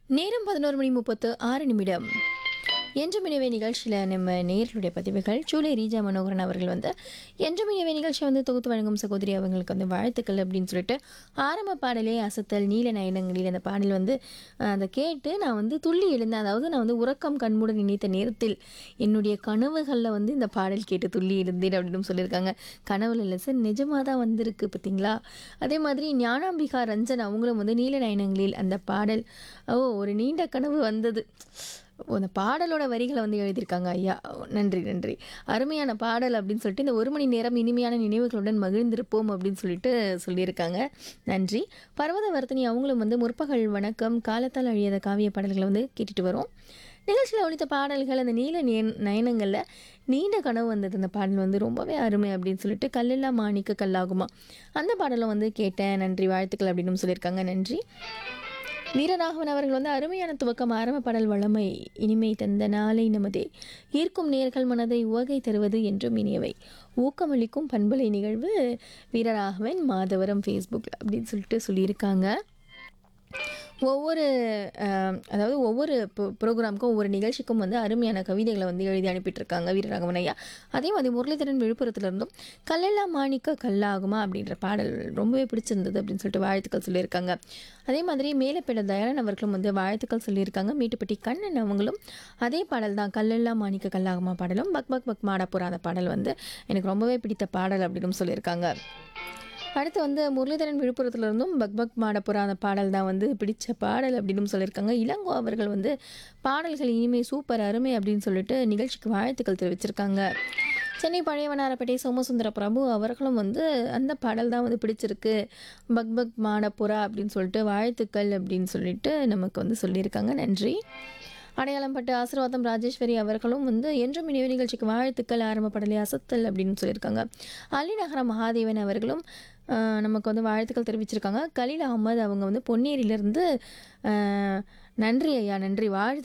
நேரம் பதினோரு மணி முப்பத்து ஆறு நிமிடம் என்று மினிவே நிகழ்ச்சியில் நம்ம நேர்களுடைய பதிவுகள் சூலை ரீஜா மனோகரன் அவர்கள் வந்து என்று மினிவே நிகழ்ச்சியை வந்து தொகுத்து வழங்கும் சகோதரி அவங்களுக்கு வந்து வாழ்த்துக்கள் அப்படின்னு சொல்லிட்டு ஆரம்ப பாடலே அசத்தல் நீல நயனங்களில் அந்த பாடல் வந்து அஹ், அதை கேட்டு நான் வந்து துள்ளி எழுந்தேன் அதாவது நான் வந்து உறக்கம் கண்மூட நினைத்த நேரத்தில் என்னுடைய கனவுகளில் வந்து இந்த பாடல் கேட்டு துள்ளி எழுந்தேன் அப்படின்னு சொல்லியிருக்காங்க கனவுல இல்லை சார் நிஜமாக தான் வந்திருக்கு பார்த்தீங்களா அதே மாதிரி ஞானாம்பிகா ரஞ்சன் அவங்களும் வந்து நீல நயனங்களில் அந்த பாடல் ஓ ஒரு நீண்ட கனவு வந்தது ஓ, அந்த பாடலோட வரிகளை வந்து எழுதியிருக்காங்க ஐயா ஓ, நன்றி நன்றி அருமையான பாடல் அப்படின்னு சொல்லிட்டு இந்த ஒரு மணி நேரம் இனிமையான நினைவுகளுடன் மகிழ்ந்திருப்போம் அப்படின்னு சொல்லிட்டு சொல்லியிருக்காங்க நன்றி பர்வத வர்த்தனி அவங்களும் வந்து முற்பகல் வணக்கம் காலத்தால் அழியாத காவிய பாடல்களை வந்து கேட்டுட்டு வரோம் நிகழ்ச்சியில் ஒழித்த பாடல்கள் அந்த நீல நயன் நயனங்களில் நீண்ட கனவு வந்தது அந்த பாடல் வந்து ரொம்பவே அருமை அப்படின்னு சொல்லிட்டு கல்லெல்லா மாணிக்க கல்லாகுமா அந்த பாடலும் வந்து கேட்டேன் நன்றி வாழ்த்துக்கள் அப்படின்னு சொல்லியிருக்காங்க நன்றி வீரராகவன் அவர்கள் வந்து அருமையான துவக்கம் ஆரம்ப பாடல் வளமை இனிமை தந்த நாளை நமதே ஈர்க்கும் நேர்கள் மனதை உவகை தருவது என்றும் இனியவை ஊக்கமளிக்கும் பண்பலை நிகழ்வு வீரராகவன் மாதவரம் ஃபேஸ்புக் அப்படின்னு சொல்லிட்டு சொல்லியிருக்காங்க ஒவ்வொரு அஹ், அதாவது ஒவ்வொரு ப்ரோக்ராமுக்கும் ஒவ்வொரு நிகழ்ச்சிக்கும் வந்து அருமையான கவிதைகளை வந்து எழுதி அனுப்பிட்டுருக்காங்க வீரராகவன் ஐயா அதே மாதிரி முரளிதரன் விழுப்புரத்துல இருந்தும் கல்லெல்லாம் மாணிக்க கல்லாகுமா அப்படின்ற பாடல் ரொம்பவே பிடிச்சிருந்தது அப்படின்னு சொல்லிட்டு வாழ்த்துக்கள் சொல்லியிருக்காங்க அதே மாதிரி மேலப்பேட தயாளன் அவர்களும் வந்து வாழ்த்துக்கள் சொல்லியிருக்காங்க மீட்டுப்பட்டி கண்ணன் அவங்களும் அதே பாடல் தான் கல்லெல்லாம் மாணிக்க கல்லாகுமா பாடலும் பக் பக் பக் மாட போகிற பாடல் வந்து எனக்கு ரொம்பவே பிடித்த பாடல் அப்படின்னு சொல்லியிருக்காங்க அடுத்து வந்து முரளிதரன் விழுப்புரத்துல இருந்தும் பக் பக் மாட அந்த பாடல் தான் வந்து பிடிச்ச பாடல் அப்படின்னு சொல்லியிருக்காங்க இளங்கோ அவர்கள் வந்து பாடல்கள் இனிமை சூப்பர் அருமை அப்படின்னு சொல்லிட்டு நிகழ்ச்சிக்கு வாழ்த்துக்கள் தெரிவிச்சிருக்காங்க சென்னை பழையவனாரப்பேட்டை சோமசுந்தர பிரபு அவர்களும் வந்து அந்த பாடல் தான் வந்து பிடிச்சிருக்கு பக் பக் மாடப்புறா அப்படின்னு சொல்லிட்டு வாழ்த்துக்கள் அப்படின்னு சொல்லிட்டு நமக்கு வந்து சொல்லியிருக்காங்க நன்றி அடையாளம் பட்டு ஆசீர்வாதம் ராஜேஸ்வரி அவர்களும் வந்து என்றும் இனிவு நிகழ்ச்சிக்கு வாழ்த்துக்கள் ஆரம்ப படலை அசத்தல் அப்படின்னு சொல்லியிருக்காங்க அலிநகர மகாதேவன் அவர்களும் ஆஹ், நமக்கு வந்து வாழ்த்துக்கள் தெரிவிச்சிருக்காங்க கலீல் அகமது அவங்க வந்து பொன்னேரியிலேருந்து நன்றி ஐயா நன்றி வாழ்த்து